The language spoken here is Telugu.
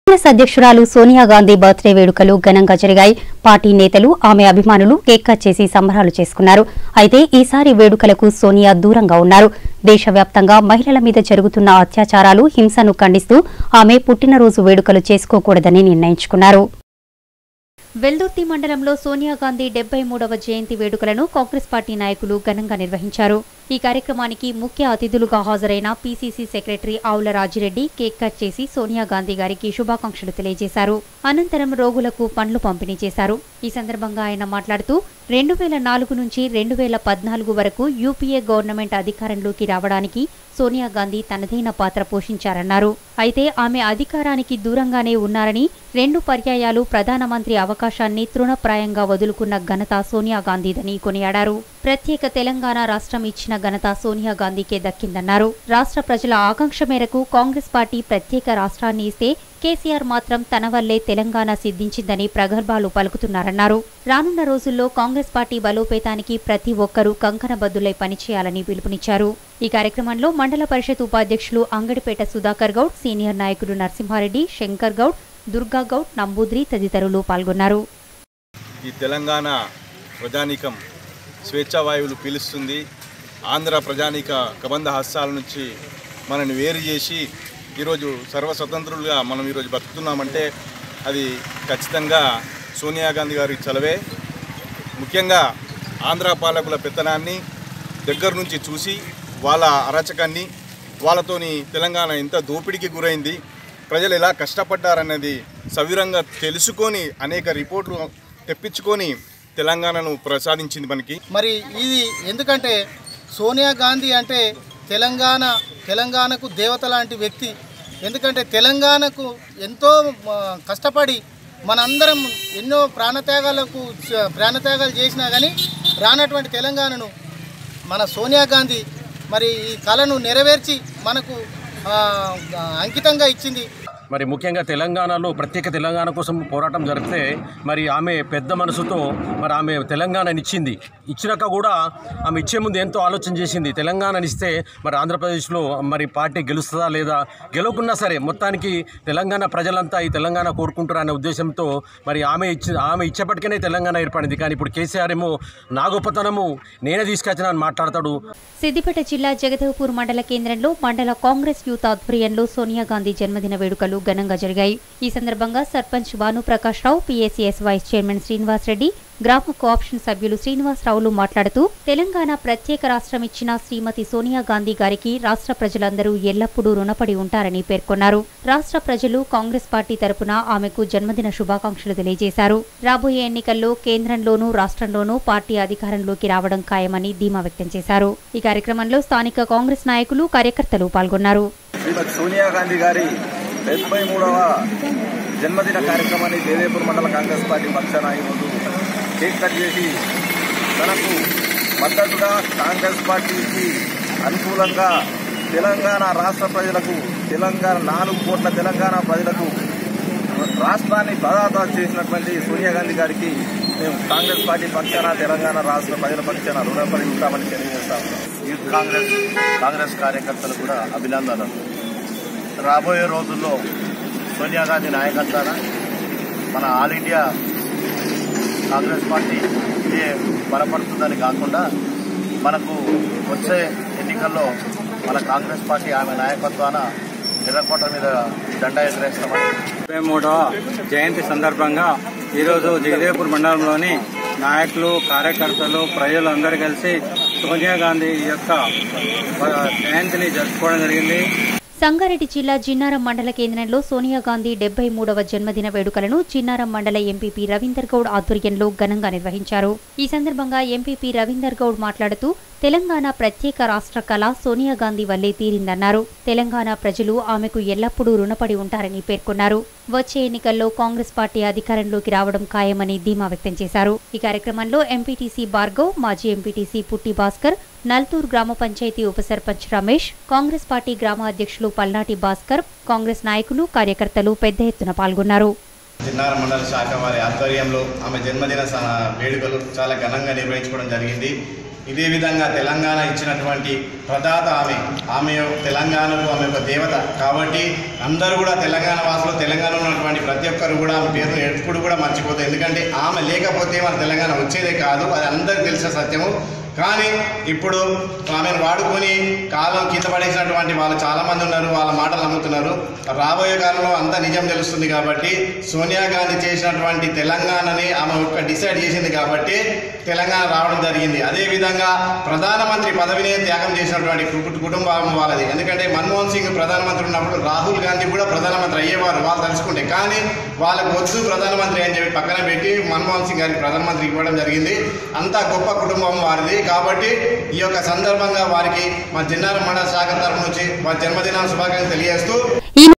కాంగ్రెస్ అధ్యక్షురాలు సోనియా గాంధీ బర్త్డే వేడుకలు ఘనంగా జరిగాయి పార్టీ నేతలు ఆమె అభిమానులు కేక్ కట్ చేసి సంబరాలు చేసుకున్నారు అయితే ఈసారి వేడుకలకు సోనియా దూరంగా ఉన్నారు దేశవ్యాప్తంగా మహిళల మీద జరుగుతున్న అత్యాచారాలు హింసను ఖండిస్తూ ఆమె పుట్టినరోజు వేడుకలు చేసుకోకూడదని నిర్ణయించుకున్నారు వెల్దుర్తి మండలంలో సోనియా గాంధీ డెబ్బై మూడవ జయంతి వేడుకలను కాంగ్రెస్ పార్టీ నాయకులు ఘనంగా నిర్వహించారు ఈ కార్యక్రమానికి ముఖ్య అతిథులుగా హాజరైన పీసీసీ సెక్రటరీ ఆవుల రాజిరెడ్డి కేక్ కట్ చేసి సోనియా గాంధీ గారికి శుభాకాంక్షలు తెలియజేశారు అనంతరం రోగులకు పండ్లు పంపిణీ చేశారు ఈ సందర్భంగా ఆయన మాట్లాడుతూ రెండు వేల నాలుగు నుంచి రెండు వేల పద్నాలుగు వరకు యూపీఏ గవర్నమెంట్ అధికారంలోకి రావడానికి సోనియా గాంధీ తనదైన పాత్ర పోషించారన్నారు అయితే ఆమె అధికారానికి దూరంగానే ఉన్నారని రెండు పర్యాయాలు ప్రధానమంత్రి అవకాశాన్ని తృణప్రాయంగా వదులుకున్న ఘనత సోనియా గాంధీదని కొనియాడారు ప్రత్యేక తెలంగాణ రాష్ట్రం ఇచ్చిన ఘనత సోనియా గాంధీకే దక్కిందన్నారు రాష్ట్ర ప్రజల ఆకాంక్ష మేరకు కాంగ్రెస్ పార్టీ ప్రత్యేక రాష్ట్రాన్ని ఇస్తే కేసీఆర్ మాత్రం తన వల్లే తెలంగాణ సిద్ధించిందని ప్రగల్భాలు పలుకుతున్నారన్నారు రానున్న రోజుల్లో కాంగ్రెస్ పార్టీ బలోపేతానికి ప్రతి ఒక్కరూ కంకణబద్దులై పనిచేయాలని పిలుపునిచ్చారు ఈ కార్యక్రమంలో మండల పరిషత్ ఉపాధ్యక్షులు అంగడిపేట సుధాకర్ గౌడ్ సీనియర్ నాయకులు నరసింహారెడ్డి శంకర్ గౌడ్ దుర్గా గౌడ్ నంబూద్రి తదితరులు పాల్గొన్నారు ఈ తెలంగాణ ప్రజానీకం స్వేచ్ఛావాయువులు పీలుస్తుంది ఆంధ్ర ప్రజానీక కబంధ హస్తాల నుంచి మనని వేరు చేసి ఈరోజు సర్వస్వతంత్రులుగా మనం ఈరోజు బతుకుతున్నామంటే అది ఖచ్చితంగా సోనియా గాంధీ గారి చలవే ముఖ్యంగా ఆంధ్ర పాలకుల పెత్తనాన్ని దగ్గర నుంచి చూసి వాళ్ళ అరాచకాన్ని వాళ్ళతోని తెలంగాణ ఎంత దోపిడీకి గురైంది ప్రజలు ఎలా కష్టపడ్డారన్నది సవివరంగా తెలుసుకొని అనేక రిపోర్ట్లు తెప్పించుకొని తెలంగాణను ప్రసాదించింది మనకి మరి ఇది ఎందుకంటే సోనియా గాంధీ అంటే తెలంగాణ తెలంగాణకు దేవత లాంటి వ్యక్తి ఎందుకంటే తెలంగాణకు ఎంతో ఆ, కష్టపడి మనందరం ఎన్నో ప్రాణత్యాగాలకు చ- ప్రాణత్యాగాలు చేసినా కానీ రానటువంటి తెలంగాణను మన సోనియా గాంధీ మరి ఈ కళను నెరవేర్చి మనకు ఆ, అంకితంగా ఇచ్చింది మరి ముఖ్యంగా తెలంగాణలో ప్రత్యేక తెలంగాణ కోసం పోరాటం జరిపితే మరి ఆమె పెద్ద మనసుతో మరి ఆమె తెలంగాణని ఇచ్చింది ఇచ్చినాక కూడా ఆమె ఇచ్చే ముందు ఎంతో ఆలోచన చేసింది తెలంగాణని ఇస్తే మరి ఆంధ్రప్రదేశ్లో మరి పార్టీ గెలుస్తుందా లేదా గెలవకున్నా సరే మొత్తానికి తెలంగాణ ప్రజలంతా ఈ తెలంగాణ కోరుకుంటారు అనే ఉద్దేశంతో మరి ఆమె ఇచ్చి ఆమె ఇచ్చేపటికనే తెలంగాణ ఏర్పడింది కానీ ఇప్పుడు కేసీఆర్ ఏమో నా గొప్పతనము నేనే తీసుకొచ్చిన అని మాట్లాడతాడు సిద్దిపేట జిల్లా జగదేవ్పూర్ మండల కేంద్రంలో మండల కాంగ్రెస్ యూత్ ఆధ్వర్యంలో సోనియా గాంధీ జన్మదిన వేడుకలు ఘనంగా జరిగాయి ఈ సందర్భంగా sarpanch Bhanuprakash Rao PACS vice chairman Srinivas Reddy గ్రామ కోఆప్షన్ సభ్యులు శ్రీనివాసరావులు మాట్లాడుతూ తెలంగాణ ప్రత్యేక రాష్ట్రం ఇచ్చిన శ్రీమతి సోనియా గాంధీ గారికి రాష్ట్ర ప్రజలందరూ ఎల్లప్పుడూ రుణపడి ఉంటారని పేర్కొన్నారు రాష్ట్ర ప్రజలు కాంగ్రెస్ పార్టీ తరపున ఆమెకు జన్మదిన శుభాకాంక్షలు తెలియజేశారు రాబోయే ఎన్నికల్లో కేంద్రంలోనూ రాష్ట్రంలోనూ పార్టీ అధికారంలోకి రావడం ఖాయమని ధీమా వ్యక్తం చేశారు ఈ కార్యక్రమంలో స్థానిక కాంగ్రెస్ నాయకులు కార్యకర్తలు పాల్గొన్నారు శ్రీమతి సోనియా గాంధీ గారి డెబ్బై మూడవ జన్మదిన కార్యక్రమాన్ని దేవేపూర్ మండల కాంగ్రెస్ పార్టీ పక్షాన ఈరోజు కేక్ కట్ చేసి తనకు మద్దతుగా కాంగ్రెస్ పార్టీకి అనుకూలంగా తెలంగాణ రాష్ట్ర ప్రజలకు తెలంగాణ నాలుగు కోట్ల తెలంగాణ ప్రజలకు రాష్ట్రాన్ని ప్రదాత చేసినటువంటి సోనియా గాంధీ గారికి మేము కాంగ్రెస్ పార్టీ పక్షాన తెలంగాణ రాష్ట్ర ప్రజల పక్షాన రుణపడి ఉంటామని తెలియజేస్తాం యూత్ కాంగ్రెస్ కాంగ్రెస్ కార్యకర్తలు కూడా అభినందనలు రాబోయే రోజుల్లో సోనియా గాంధీ నాయకత్వాన మన ఆల్ ఇండియా కాంగ్రెస్ పార్టీ ఇదే బలపడుతుందని కాకుండా మనకు వచ్చే ఎన్నికల్లో మన కాంగ్రెస్ పార్టీ ఆమె నాయకత్వాన ఎర్రకోట మీద జెండా ఎగరేస్తామని ముప్పై మూడవ జయంతి సందర్భంగా ఈరోజు జగదేవ్పూర్ మండలంలోని నాయకులు కార్యకర్తలు ప్రజలు అందరూ కలిసి సోనియా గాంధీ యొక్క జయంతిని జరుపుకోవడం జరిగింది సంగారెడ్డి జిల్లా జిన్నారం మండల కేంద్రంలో సోనియా గాంధీ డెబ్బై మూడవ జన్మదిన వేడుకలను జిన్నారం మండల ఎంపీపీ రవీందర్ గౌడ్ ఆధ్వర్యంలో ఘనంగా నిర్వహించారు ఈ సందర్భంగా ఎంపీపీ రవీందర్ గౌడ్ మాట్లాడుతూ తెలంగాణ ప్రత్యేక రాష్ట్ర కళ సోనియా గాంధీ వల్లే తీరిందన్నారు తెలంగాణ ప్రజలు ఆమెకు ఎల్లప్పుడూ రుణపడి ఉంటారని పేర్కొన్నారు వచ్చే ఎన్నికల్లో కాంగ్రెస్ పార్టీ అధికారంలోకి రావడం ఖాయమని ధీమా వ్యక్తం చేశారు ఈ కార్యక్రమంలో ఎంపీటీసీ భార్గవ్ మాజీ ఎంపీటీసీ పుట్టి భాస్కర్ నల్తూర్ గ్రామ పంచాయతీ ఉప సర్పంచ్ రమేష్ కాంగ్రెస్ పార్టీ గ్రామ అధ్యక్షులు పల్నాటి భాస్కర్ కాంగ్రెస్ నాయకులు కార్యకర్తలు పెద్ద ఎత్తున పాల్గొన్నారు చిన్నార మండల శాఖ వారి ఆధ్వర్యంలో ఆమె జన్మదిన స- వేడుకలు చాలా ఘనంగా నిర్వహించుకోవడం జరిగింది ఇదే విధంగా తెలంగాణ ఇచ్చినటువంటి ప్రదాత ఆమె ఆమె తెలంగాణకు ఆమె ఒక దేవత కాబట్టి అందరూ కూడా తెలంగాణ వాసులు తెలంగాణలో ఉన్నటువంటి ప్రతి ఒక్కరు కూడా ఆమె పేరును ఎప్పుడు కూడా మర్చిపోతారు ఎందుకంటే ఆమె లేకపోతే మన తెలంగాణ వచ్చేదే కాదు అది అందరికీ తెలిసిన సత్యము కానీ ఇప్పుడు ఆమెను వాడుకొని కాలం కింద పడేసినటువంటి వాళ్ళు చాలామంది ఉన్నారు వాళ్ళ మాటలు నమ్ముతున్నారు రాబోయే కాలంలో అంతా నిజం తెలుస్తుంది కాబట్టి సోనియా గాంధీ చేసినటువంటి తెలంగాణని ఆమె ఒక్క డిసైడ్ చేసింది కాబట్టి తెలంగాణ రావడం జరిగింది అదేవిధంగా ప్రధానమంత్రి పదవిని త్యాగం చేసినటువంటి కు- కుటుంబం వాళ్ళది ఎందుకంటే మన్మోహన్ సింగ్ ప్రధానమంత్రి ఉన్నప్పుడు రాహుల్ గాంధీ కూడా ప్రధానమంత్రి అయ్యేవారు వాళ్ళు తలుచుకుంటే కానీ వాళ్ళకు వద్దు ప్రధానమంత్రి అని చెప్పి పక్కన పెట్టి మన్మోహన్ సింగ్ గారికి ప్రధానమంత్రి ఇవ్వడం జరిగింది అంతా గొప్ప కుటుంబం వారిది కాబట్టి ఈ యొక్క సందర్భంగా వారికి మా జిన్నారం మండల శాఖ తరపు నుంచి మా జన్మదిన శుభాకాంక్షలు తెలియజేస్తూ